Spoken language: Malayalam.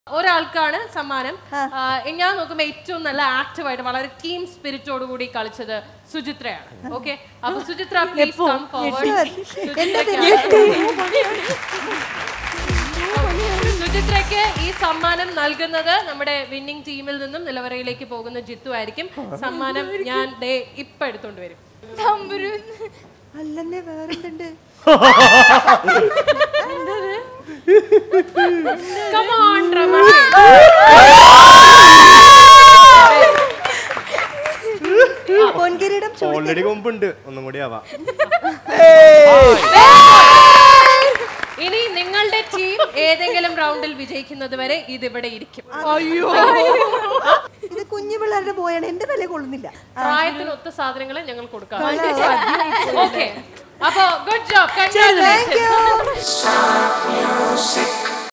ഒരാൾക്കാണ് സമ്മാനം ആ, ഞാൻ നോക്കുമ്പോ ഏറ്റവും നല്ല ആക്റ്റീവായിട്ട് വളരെ ടീം സ്പിരിറ്റോട് കൂടി കളിച്ചത് സുചിത്രയാണ് ഓക്കെ അപ്പൊ സുചിത്ര പ്ലീസ് കം സുചിത്രയ്ക്ക് ഈ സമ്മാനം നൽകുന്നത് നമ്മുടെ വിന്നിംഗ് ടീമിൽ നിന്നും നിലവറയിലേക്ക് പോകുന്ന ജിത്തു ആയിരിക്കും സമ്മാനം ഞാൻ ദേ ഇപ്പൊ എടുത്തോണ്ട് വരും അല്ലെന്നേ വേറെന്തുണ്ട് Come on, Rama. പൊൻകിരീടം ചൂടി ഓൾറെഡി കൊമ്പുണ്ട് ഒന്നും കൂടി ആവാം ഇനി നിങ്ങളുടെ ടീം ഏതെങ്കിലും റൗണ്ടിൽ വിജയിക്കുന്നത് വരെ ഇതിവിടെ ഇരിക്കും ഇത് കുഞ്ഞു പിള്ളേരുടെ പോയാണ് എന്റെ തലേ കൊള്ളുന്നില്ല പ്രായത്തിനൊത്ത സാധനങ്ങൾ ഞങ്ങൾ കൊടുക്കാം ഓക്കെ അപ്പോ good job congratulation thank U